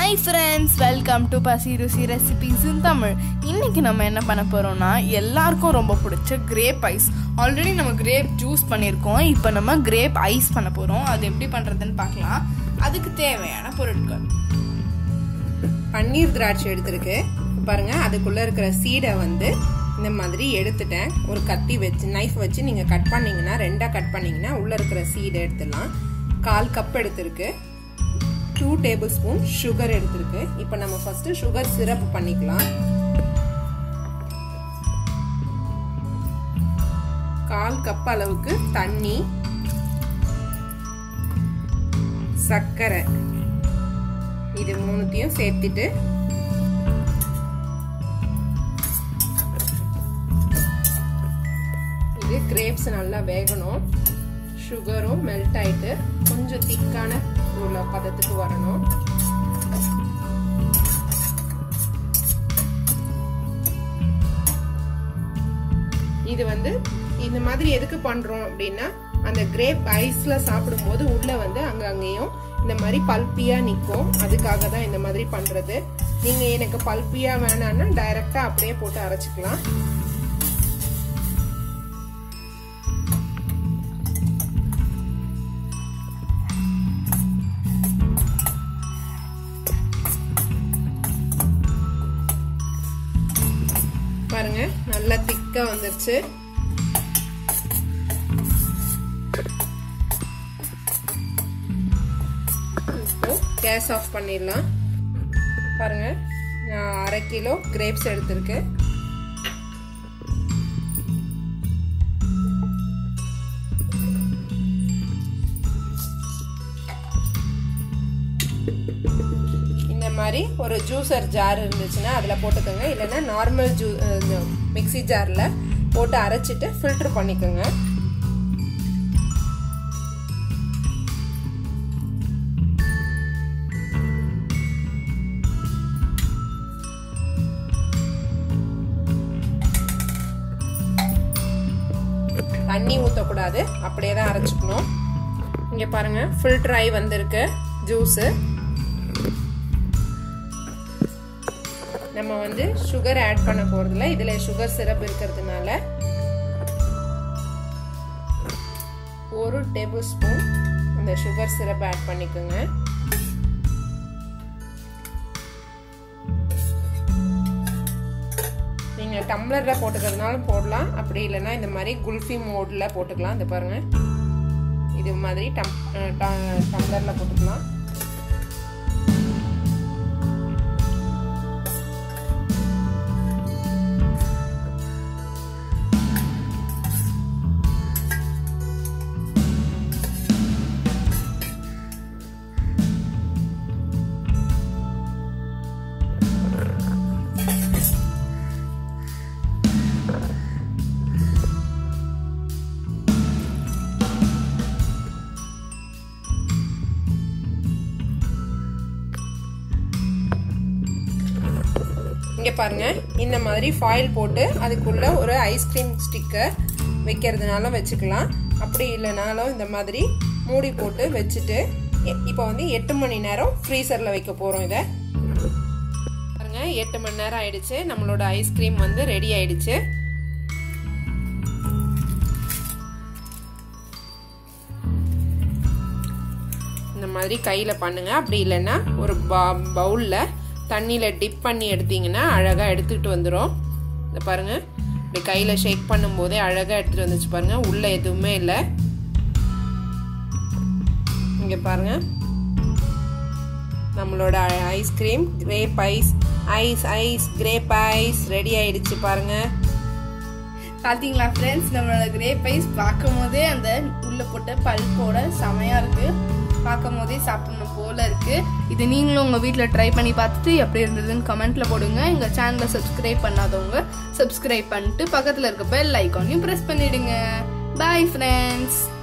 hi friends welcome to பசி ருசி recipes இன் தமிழ் இன்னைக்கு நம்ம என்ன பண்ண போறோம்னா எல்லாருக்கும் ரொம்ப பிடிச்ச கிரேப் ஐஸ் ஆல்ரெடி நம்ம கிரேப் ஜூஸ் பண்ணியிருக்கோம் இப்போ நம்ம கிரேப் ஐஸ் பண்ண போறோம் அது எப்படி பண்றதுன்னு பார்க்கலாம் அதுக்கு தேவையான பொருட்கள் பன்னீர் திராட்சை எடுத்திருக்கு பாருங்க அதுக்குள்ள இருக்கிற சீடை வந்து இந்த மாதிரி எடுத்துட்டேன் ஒரு கத்தி வச்சு நைஃப் வச்சு நீங்க கட் பண்ணீங்கன்னா ரெண்டா கட் பண்ணீங்கன்னா உள்ள இருக்கிற சீடை எடுத்துடலாம் கால் கப் எடுத்திருக்கு டூ டேபிள் ஸ்பூன் சுகர் எடுத்திருக்கு இப்போ நம்ம ஃபர்ஸ்ட் சுகர் சிரப் பண்ணிக்கலாம் கால் கப் அளவுக்கு தண்ணி சர்க்கரை இது மூணுத்தையும் சேர்த்துட்டு இது கிரேப்ஸ் நல்லா வேகணும் சுகரும் மெல்ட் ஆயிட்டு கொஞ்சம் திக்கான உள்ள பதத்துக்கு வரணும் இது வந்து இந்த மாதிரி எதுக்கு பண்றோம் அப்படின்னா அந்த கிரேப் ஐஸ்ல சாப்பிடும்போது உள்ள வந்து அங்க அங்கேயும் இந்த மாதிரி பல்பியா நிற்கும் அதுக்காக தான் இந்த மாதிரி பண்றது நீங்க எனக்கு பல்பியா வேணாம்னா டைரக்டா அப்படியே போட்டு அரைச்சிக்கலாம் பாருங்க நல்லா திக்கா வந்துருச்சு இப்போ கேஸ் ஆஃப் பண்ணிடலாம் பாருங்க நான் அரை கிலோ கிரேப்ஸ் எடுத்திருக்கேன் இந்த மாதிரி ஒரு ஜூசர் ஜார் இருந்துச்சுன்னா அதில் போட்டுக்கோங்க இல்லைன்னா நார்மல் ஜூ மிக்சி ஜாரில் போட்டு அரைச்சிட்டு ஃபில்ட்ரு பண்ணிக்கோங்க தண்ணி ஊற்றக்கூடாது அப்படியே தான் அரைச்சிக்கணும் இங்கே பாருங்கள் ஃபில்டர் ஆகி வந்திருக்கு ஜூஸு நம்ம வந்து சுகர் ஆட் பண்ண போகிறதில்ல இதில் சுகர் சிரப் இருக்கிறதுனால ஒரு டேபிள் ஸ்பூன் அந்த சுகர் சிரப் ஆட் பண்ணிக்கோங்க நீங்கள் டம்ளரில் போட்டுக்கிறதுனாலும் போடலாம் அப்படி இல்லைன்னா இந்த மாதிரி குல்ஃபி மோடில் போட்டுக்கலாம் இந்த பாருங்கள் இது மாதிரி டம் டம்ளரில் போட்டுக்கலாம் இங்கே பாருங்க இந்த மாதிரி ஃபாயில் போட்டு அதுக்குள்ள ஒரு ஐஸ்கிரீம் ஸ்டிக்கர் வைக்கிறதுனால வச்சுக்கலாம் அப்படி இல்லைனாலும் இந்த மாதிரி மூடி போட்டு வச்சுட்டு இப்போ வந்து எட்டு மணி நேரம் ஃப்ரீசரில் வைக்க போகிறோம் இதை பாருங்க எட்டு மணி நேரம் ஆயிடுச்சு நம்மளோட ஐஸ்கிரீம் வந்து ரெடி ஆயிடுச்சு இந்த மாதிரி கையில் பண்ணுங்க அப்படி இல்லைன்னா ஒரு பவுலில் தண்ணியில் டிப் பண்ணி எடுத்தீங்கன்னா அழகாக எடுத்துக்கிட்டு வந்துடும் இதை பாருங்கள் இப்படி கையில் ஷேக் பண்ணும்போதே அழகாக எடுத்துகிட்டு வந்துச்சு பாருங்கள் உள்ளே எதுவுமே இல்லை இங்கே பாருங்கள் நம்மளோட ice cream grape ice ice ice grape ice ready ஆயிடுச்சு பாருங்கள் பார்த்தீங்களா ஃப்ரெண்ட்ஸ் நம்மளோட கிரேப் ஐஸ் பார்க்கும் போதே அந்த உள்ள போட்ட பல்போட செமையா இருக்கு பார்க்கும் போதே சாப்பிடணும் போல இருக்கு இது நீங்களும் உங்க வீட்டில் ட்ரை பண்ணி பார்த்துட்டு எப்படி இருந்ததுன்னு கமெண்ட்ல போடுங்க எங்க சேனலை சப்ஸ்கிரைப் பண்ணாதவங்க சப்ஸ்கிரைப் பண்ணிட்டு பக்கத்தில் இருக்க பெல் ஐக்கானையும் ப்ரெஸ் பண்ணிடுங்க பாய் ஃப்ரெண்ட்ஸ்